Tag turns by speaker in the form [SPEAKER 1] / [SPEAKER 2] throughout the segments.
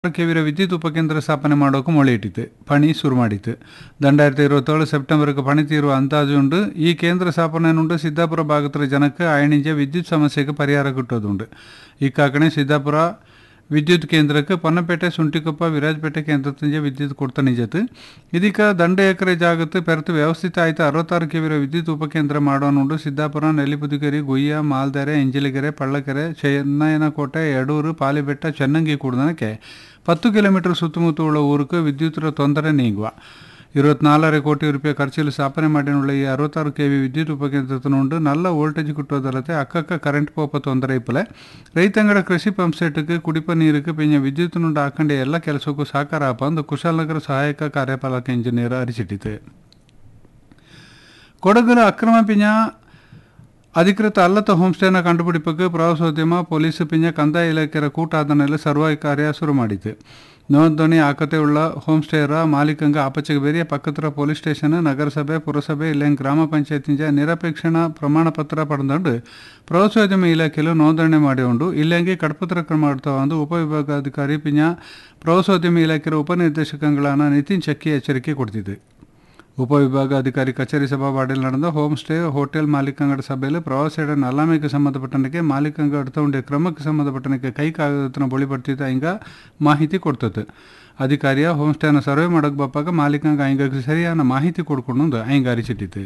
[SPEAKER 1] ಕೆವಿರ ವಿದ್ಯುತ್ ಉಪಕೇಂದ್ರ ಸ್ಥಾಪನೆ ಮಾಡೋಕೆ ಮೊಳೆ ಇಟ್ಟಿತು ಪಣಿ ಶುರು ಮಾಡಿತು രണ്ടായിരത്തി ഇരുപത്തേഴ് സെപ്റ്റംബർക്ക് പണി തീരുവ ಅಂದಾಜುಂಡು ಈ ಕೇಂದ್ರ ಸ್ಥಾಪನೆನುಂಡು ಸಿದ್ದಾಪುರ ಭಾಗದ ಜನಕ್ಕೆ ಅಯಣಿಂಜ ವಿದ್ಯುತ್ ಸಮಸ್ಯೆಗೆ ಪರಿಹಾರ ಕಿಟ್ಟೋದುಂಡು ಈ ಕಾಕಣೆ ಸಿದ್ದಾಪುರ ವಿದ್ಯುತ್ ಕೇಂದ್ರಕ್ಕೆ ಪೊನ್ನಪೇಟೆ ಸುಂಟಿಕೊಪ್ಪ ವಿರಾಜಪೇಟೆ ಕೇಂದ್ರದಿಂದ ವಿದ್ಯುತ್ ಕೊಡ್ತಾ ನಿಜತ್ತು ಇದಕ್ಕೆ ದಂಡ ಎಕರೆ ಜಾಗತ್ತು ಪೆರತು ವ್ಯವಸ್ಥಿತ ಆಯ್ತು ಅರವತ್ತಾರು ಕೆವಿರ ವಿದ್ಯುತ್ ಉಪಕೇಂದ್ರ ಮಾಡೋನುಂಡು ಸಿದ್ದಾಪುರ ನೆಲ್ಲಿಪುದುಕೆರೆ ಗುಯ್ಯ ಮಾಲ್ದೆರೆ ಎಂಜಿಲಿಗೆರೆ ಪಳ್ಳಕೆರೆ ಚೆನ್ನಯ್ಯನಕೋಟೆ ಯಡೂರು ಪಾಲಿಬೆಟ್ಟ ಚೆನ್ನಂಗಿ ಕೂಡದನಕ್ಕೆ ಪತ್ತು ಕಿಲೋಮೀಟರ್ ಸುತ್ತಮುತ್ತ ಉಳ್ಳ ಊರಿಗೆ ವಿದ್ಯುತ್ತರ ತೊಂದರೆ ನೀಗುವ ഇരുപത്തിനാലര കോടി റുപ്യ ಖರ್ಚಿൽ ಸ್ಥಾಪನೆ ಮಾಡಿനുള്ള ಈ ಅರವತ್ತಾರು ಕೆ ವಿ ವಿದ್ಯುತ್ ಉಪಕೇಂದ್ರത്തിനുണ്ട് നല്ല ವೋಲ್ಟೇಜ್ കിട്ടുവതല്ലത്തെ അക്കക്ക കറണ്ട് പോപ്പ ತೊಂದರೆ ಇಪ್ಪಲೆ ರೈತಂಗಡ ಕೃಷಿ ಪಂಪ್ ಸೆಟ್ಗೆ ಕುಡಿಪ ನೀರಿಗೆ ಪಿಂಜ ವಿದ್ಯುತ್ನುಂಡು ಹಾಕೊಂಡೆ ಎಲ್ಲ ಕೆಲಸಕ್ಕೂ ಸಹಕಾರ ಆಪ ಅಂದು ಕುಶಾಲನಗರ ಸಹಾಯಕ ಕಾರ್ಯಪಾಲಕ ಇಂಜಿನಿಯರ್ ಅರಿಚಿಟ್ಟಿತು ಕೊಡಗರ ಅಕ್ರಮ ಪಿಂಜ ಅಧಿಕೃತ ಅಲ್ಲದ ಹೋಮ್ಸ್ಟೇನ ಕಂಡುಪಿಡಿಪಕ್ಕೆ ಪ್ರವಾಸೋದ್ಯಮ ಪೊಲೀಸ್ ಪಿಂಜ ಕಂದಾಯ ಇಲಾಖೆಯ ಕೂಟಾದನೆಲ್ಲ ಸರ್ವಾಯಿ ಕಾರ್ಯ ಶುರು ಮಾಡಿತು ನೋಂದಣಿ ಆಕತೆಯುಳ್ಳ ಹೋಮ್ಸ್ಟೇರ ಮಾಲೀಕಂಗ ಆಪಚೆಗೆ ಬೇರೆ ಪಕ್ಕದ ಪೊಲೀಸ್ ಸ್ಟೇಷನ್ ನಗರಸಭೆ ಪುರಸಭೆ ಇಲ್ಲ ಗ್ರಾಮ ಪಂಚಾಯತಿಂಜ ನಿರಪೇಕ್ಷಣ ಪ್ರಮಾಣ ಪತ್ರ ಪಡೆದುಕೊಂಡು ಪ್ರವಾಸೋದ್ಯಮ ಇಲಾಖೆಯಲ್ಲಿ ನೋಂದಣಿ ಮಾಡಿಕೊಂಡು ಇಲ್ಲಂಗೆ ಕಡಪತ್ರ ಕ್ರಮ ಮಾಡ್ತಾವ ಅಂದು ಉಪವಿಭಾಗಾಧಿಕಾರಿ ಪಿಂಜ ಪ್ರವಾಸೋದ್ಯಮ ಇಲಾಖೆಯ ಉಪನಿರ್ದೇಶಕಗಳಾன ನಿತಿನ್ ಚಕ್ಕಿ ಎಚ್ಚರಿಕೆ ಕೊಡ್ತಿದ್ದು ಉಪವಿಭಾಗಾಧಿಕಾರಿ ಕಚೇರಿ ಸಭಾವಾಡಿಯಲ್ಲಿ ನಡೆದ ಹೋಮ್ ಸ್ಟೇ ಹೋಟೆಲ್ ಮಾಲೀಕಂಗಡ ಸಭೆಯಲ್ಲಿ ಪ್ರವಾಸಿಗರ ನಲಾಮೆಗೆ ಸಂಬಂಧಪಟ್ಟನಕ್ಕೆ ಮಾಲೀಕಂಗ ಅಡ್ತೊಂಡೆ ಕ್ರಮಕ್ಕೆ ಸಂಬಂಧಪಟ್ಟನಕ್ಕೆ ಕೈ ಕಾಗದನ ಬಳಿ ಬರ್ತಿದ್ದ ಹಿಂಗ ಮಾಹಿತಿ ಕೊಡ್ತದೆ ಅಧಿಕಾರಿಯ ಹೋಮ್ ಸ್ಟೇನ ಸರ್ವೆ ಮಾಡೋಕೆ ಬಪ್ಪಾಗ ಮಾಲೀಕಂಗ ಹಿಂಗಾಗಿ ಸರಿಯಾದ ಮಾಹಿತಿ ಕೊಡ್ಕೊಂಡು ಹಿಂಗ ಅರಿಚಿಟ್ಟಿತ್ತು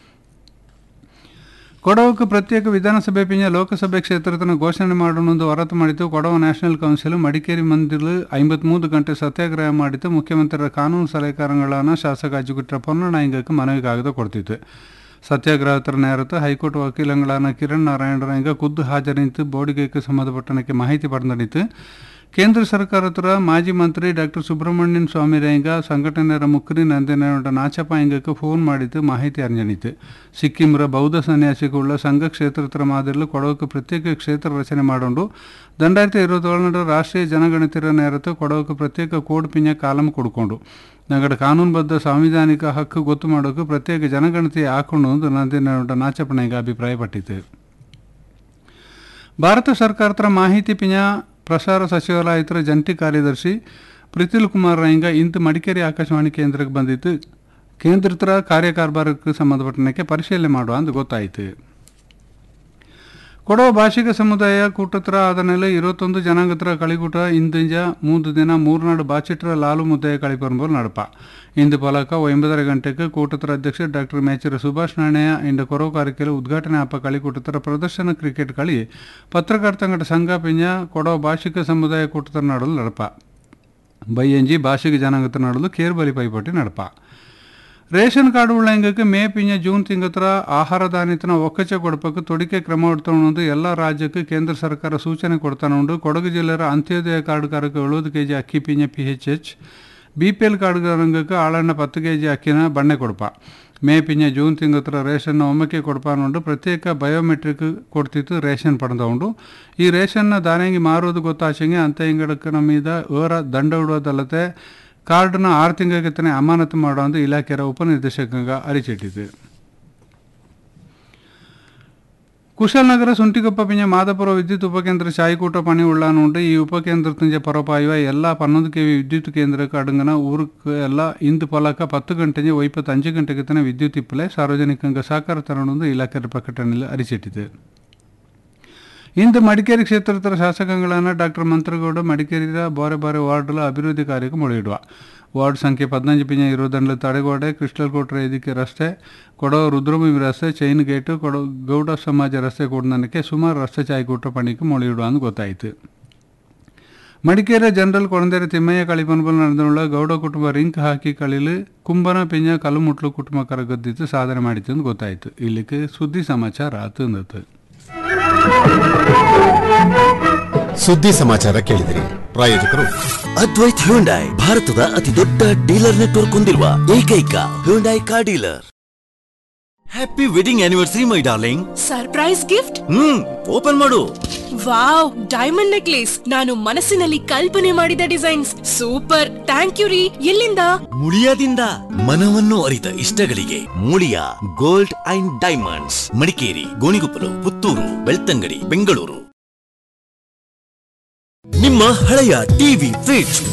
[SPEAKER 1] ಕೊಡವಕ್ಕೆ ಪ್ರತ್ಯೇಕ ವಿಧಾನಸಭೆ ಪಿಂಜ ಲೋಕಸಭೆ ಕ್ಷೇತ್ರದನ್ನು ಘೋಷಣೆ ಮಾಡೋಣೊಂದು ಹೊರತು ಮಾಡಿತು ಕೊಡವ ನ್ಯಾಷನಲ್ ಕೌನ್ಸಿಲ್ ಮಡಿಕೇರಿ ಮಂದಿರ ಐವತ್ಮೂರು ಗಂಟೆ ಸತ್ಯಾಗ್ರಹ ಮಾಡಿತು ಮುಖ್ಯಮಂತ್ರಿಯ ಕಾನೂನು ಸಲಹೆಗಾರಗಳಾன ಶಾಸಕ ಅಜ್ಜುಗುಟ್ರ ಪೊನ್ನಣ್ಣಾಯಿಂಗಕ್ಕೆ ಮನವಿ ಕಾಗದ ಕೊಡ್ತಿತ್ತು ಸತ್ಯಾಗ್ರಹತರ ನೇರತ್ತು ಹೈಕೋರ್ಟ್ ವಕೀಲಗಳಾன ಕಿರಣ್ ನಾರಾಯಣರಾಯಿಂಗ ಖುದ್ದು ಹಾಜರಿಂತು ಬೋಡಿಗೆಗೆ ಸಂಬಂಧಪಟ್ಟನಕ್ಕೆ ಮಾಹಿತಿ ಪಡೆದಿತ್ತು ಕೇಂದ್ರ ಸರ್ಕಾರತರ ಮಾಜಿ ಮಂತ್ರಿ ಡಾಕ್ಟರ್ ಸುಬ್ರಹ್ಮಣ್ಯನ್ ಸ್ವಾಮಿ ರೇಂಗ ಸಂಘಟನೆಯ ಮುಖ್ರಿ ನಂದಿನ ನಾಚಪ್ಪ ಇಂಗಕ್ಕೆ ಫೋನ್ ಮಾಡಿದ್ದು ಮಾಹಿತಿ ಅರ್ಜನಿತು ಸಿಕ್ಕಿಂರ ಬೌದ್ಧ ಸನ್ಯಾಸಿಗುಳ್ಳ ಸಂಘ ಕ್ಷೇತ್ರತರ ಮಾದರಿಲು ಕೊಡವಕ್ಕೆ ಪ್ರತ್ಯೇಕ ಕ್ಷೇತ್ರ ರಚನೆ ಮಾಡೋದು രണ്ടായിരത്തി ഇരുപത്തോളിനോട് ರಾಷ್ಟ್ರೀಯ ಜನಗಣತಿರ ನೇರತ್ತು ಕೊಡವಕ್ಕೆ ಪ್ರತ್ಯೇಕ ಕೋಡ್ ಪಿಂಜ ಕಾಲಂ ಕೊಡ್ಕೊಂಡು ನಗಡ ಕಾನೂನುಬದ್ಧ ಸಾಂವಿಧಾನಿಕ ಹಕ್ಕು ಗೊತ್ತು ಮಾಡೋಕೆ ಪ್ರತ್ಯೇಕ ಜನಗಣತಿ ಹಾಕೊಂಡು ಒಂದು ನಂದಿನ ನಾಚಪ್ಪಣೆಗೆ ಅಭಿಪ್ರಾಯಪಟ್ಟಿತು ಭಾರತ ಸರ್ಕಾರದ ಮಾಹಿತಿ ಪಿಂಜ ಪ್ರಸಾರ ಸಚಿವಾಲಯದ ಜಂಟಿ ಕಾರ್ಯದರ್ಶಿ ಪ್ರಿತಿಲ್ ಕುಮಾರ್ ರೈಂಗ ಇಂದು ಮಡಿಕೇರಿ ಆಕಾಶವಾಣಿ ಕೇಂದ್ರಕ್ಕೆ ಬಂದಿತ್ತು ಕೇಂದ್ರತರ ಕಾರ್ಯಕಾರ್ಬಾರಕ್ಕೆ ಸಂಬಂಧಪಟ್ಟನಕ್ಕೆ ಪರಿಶೀಲನೆ ಮಾಡುವ ಅಂತ ಗೊತ್ತಾಯಿತು ಕೊಡವ ಭಾಷಿಕ ಸಮುದಾಯ ಕೂಟತ್ರ ಅದನ್ನೆಲ್ಲ ಇರುವತ್ತೊಂದು ಜನಾಂಗತ್ರ ಕಳಿಕೂಟ ಇಂದಿಂಜ ಮೂದು ದಿನ ಮೂರ್ನಾಡು ಬಾಚಿಟ್ರ ಲಾಲು ಮುದ್ದೆಯ ಕಳಿಪರ್ಬೋಲ್ ನಡಪ ಇಂದು ಫಲಕ ಒಂಬತ್ತರ ಗಂಟೆಗೆ ಕೂಟತ್ರ ಅಧ್ಯಕ್ಷ ಡಾಕ್ಟರ್ ಮೇಚರ ಸುಭಾಷ್ ನಾಣೆಯ ಇಂದು ಕೊರವು ಕಾರ್ಯಕ್ರಮ ಉದ್ಘಾಟನೆ ಆಪ ಕಳಿಕೂಟತ್ರ ಪ್ರದರ್ಶನ ಕ್ರಿಕೆಟ್ ಕಳಿ ಪತ್ರಕರ್ತಂಗಡ ಸಂಘ ಪಿಂಜ ಕೊಡವ ಭಾಷಿಕ ಸಮುದಾಯ ಕೂಟತ್ರ ನಡಲು ನಡಪ ಬೈಯಂಜಿ ಭಾಷಿಕ ಜನಾಂಗತ್ರ ನಡಲು ಕೇರ್ಬಲಿ ಪೈಪೋಟಿ ನಡಪ ರೇಷನ್ ಕಾರ್ಡ್ ಉಳ್ಳಂಗಕ್ಕೆ ಮೇ ಪಿಂಜ ಜೂನ್ ತಿಂಗತ್ರ ಆಹಾರ ಧಾನ್ಯತನ ಒಕ್ಕಚ ಕೊಡಪಕ್ಕೆ ತೊಡಿಕೆ ಕ್ರಮ ಇಡ್ತಾನೊಂದು ಎಲ್ಲ ರಾಜ್ಯಕ್ಕೆ ಕೇಂದ್ರ ಸರ್ಕಾರ ಸೂಚನೆ ಕೊಡ್ತಾನುಂಡು ಕೊಡಗು ಜಿಲ್ಲೆಯ ಅಂತ್ಯೋದಯ ಕಾರ್ಡ್ಗಾರಕ್ಕೆ ಏಳುವುದು ಕೆ ಜಿ ಅಕ್ಕಿ ಪಿಂಜ P H H B P L ಕಾರ್ಡ್ಗಾರಂಗಕ್ಕೆ ಆಳಣ್ಣ ಪತ್ತು ಕೆ ಜಿ ಅಕ್ಕಿನ ಬಣ್ಣೆ ಕೊಡಪ ಮೇ ಪಿಂಜ ಜೂನ್ ತಿಂಗತ್ರ ರೇಷನ್ನ ಒಮ್ಮಕ್ಕೆ ಕೊಡಪಾನುಂಡು ಪ್ರತ್ಯೇಕ ಬಯೋಮೆಟ್ರಿಕ್ ಕೊಡ್ತಿತ್ತು ರೇಷನ್ ಪಡೆದವುಂಡು ಈ ರೇಷನ್ನ ದಾನೆಂಗಿ ಮಾರುವುದು ಗೊತ್ತಾಚೆಂಗೆ ಅಂತ ಇಂಗಡಕ್ಕೆ ನಮ್ಮಿದ ಏರ ದಂಡ ಇಡುವುದಲ್ಲದೆ ಕಾರ್ಡ್ನ ಆರು ತಿಂಗಳಿಗೆ ಅಮಾನತು ಮಾಡೋ ಅಂತ ಇಲಾಖೆಯ ಉಪನಿರ್ದೇಶಕಂಗ ಅರಿಚಿಟ್ಟಿದೆ ಕುಶಾಲನಗರ ಸುಂಟಿಕೊಪ್ಪ ಪಿಂಜ ಮಾದಪುರ ವಿದ್ಯುತ್ ಉಪಕೇಂದ್ರ ಶಾಯಿಕೂಟ ಪಣಿ ಉಳ್ಳಾನುಂಡು ಈ ಉಪಕೇಂದ್ರ ತುಂಜ ಪರಪಾಯುವ ಎಲ್ಲ ಪನ್ನೊಂದು ಕೆ ವಿ ವಿದ್ಯುತ್ ಕೇಂದ್ರಕ್ಕೆ ಅಡಂಗನ ಊರಕ್ಕೆ ಎಲ್ಲ ಇಂದು ಫಲಕ ಪತ್ತು ಗಂಟೆಗೆ ಒಯ್ಪತ್ತಂಜು ಗಂಟೆಗೆ ತನ ವಿದ್ಯುತ್ ಇಪ್ಪಲೆ ಸಾರ್ವಜನಿಕಂಗ ಸಹಕಾರ ತರണമെന്ന് ಇಲಾಖೆಯ ಪ್ರಕಟಣೆಯಲ್ಲಿ ಅರಿಚಿಟ್ಟಿದೆ ಇಂದು ಮಡಿಕೇರಿ ಕ್ಷೇತ್ರದ ಶಾಸಕಗಳಾன ಡಾಕ್ಟರ್ ಮಂತ್ರಗೌಡ ಮಡಿಕೇರಿಯ ಬಾರೆ ಬಾರೆ ವಾರ್ಡ್ಲ ಅಭಿವೃದ್ಧಿ ಕಾರ್ಯಕ್ಕೆ ಮೊಳೆಯಿಡುವ ವಾರ್ಡ್ ಸಂಖ್ಯೆ ಪದ್ನಂಜು ಪಿಂಜ ಇರುವುದನ್ನು ತಡೆಗೋಡೆ ಕ್ರಿಸ್ಟಲ್ ಇದಕ್ಕೆ ರಸ್ತೆ ಕೊಡೋ ರುದ್ರಭೂಮಿ ರಸ್ತೆ ಚೈನ್ ಗೇಟು ಕೊಡೋ ಗೌಡ ಸಮಾಜ ರಸ್ತೆ ಕೂಡನಕ್ಕೆ ಸುಮಾರು ರಸ್ತೆ ಚಾಯ್ಕೂಟ ಪಣಿಗೆ ಮೊಳೆಯಿಡುವ ಅಂತ ಗೊತ್ತಾಯಿತು ಮಡಿಕೇರಿಯ ಜನರಲ್ ಕೊಳಂದೇರಿ ತಿಮ್ಮಯ್ಯ ಕಳಿಪನ್ಬಲ್ ನಡೆದುಳ್ಳ ಗೌಡ ಕುಟುಂಬ ರಿಂಕ್ ಹಾಕಿ ಕಳಿಲು ಕುಂಬನ ಪಿಂಜ ಕಲ್ಲುಮುಟ್ಲು ಕುಟುಂಬ ಕರಗದ್ದಿತ್ತು ಸಾಧನೆ ಮಾಡಿತ್ತು ಅಂತ ಗೊತ್ತಾಯಿತು ಇಲ್ಲಿಗೆ ಸುದ್ದಿ ಸಮಾಚಾರ ಆತು ಅಂದತ್ತು
[SPEAKER 2] ಸುದ್ದಿ ಸಮಾಚಾರ ಕೇಳಿದಿರಿ ಪ್ರಾಯೋಜಕರು
[SPEAKER 3] ಅದ್ವೈತ್ ಹ್ಯುಂಡೈ ಭಾರತದ ಅತಿ ದೊಡ್ಡ ಡೀಲರ್ ನೆಟ್ವರ್ಕ್ ಹೊಂದಿರುವ ಏಕೈಕ Hyundai car dealer happy wedding anniversary my darling
[SPEAKER 4] surprise gift
[SPEAKER 3] hmm open ಮಾಡು
[SPEAKER 4] ವಾವ್ ಡೈಮಂಡ್ ನೆಕ್ಲೇಸ್ ನಾನು ಮನಸ್ಸಿನಲ್ಲಿ ಕಲ್ಪನೆ ಮಾಡಿದ ಡಿಸೈನ್ಸ್ ಸೂಪರ್ ಥ್ಯಾಂಕ್ ಯು ರೀ ಎಲ್ಲಿಂದ
[SPEAKER 3] ಮುಳಿಯಾದಿಂದ ಮನವನ್ನು ಅರಿತ ಇಷ್ಟಗಳಿಗೆ Muliya gold and diamonds Madikeri Gonikoppal Puttur Belthangady Bengaluru ನಿಮ್ಮ ಹಳೆಯ ಟಿವಿ ಫ್ರಿಡ್ಜ್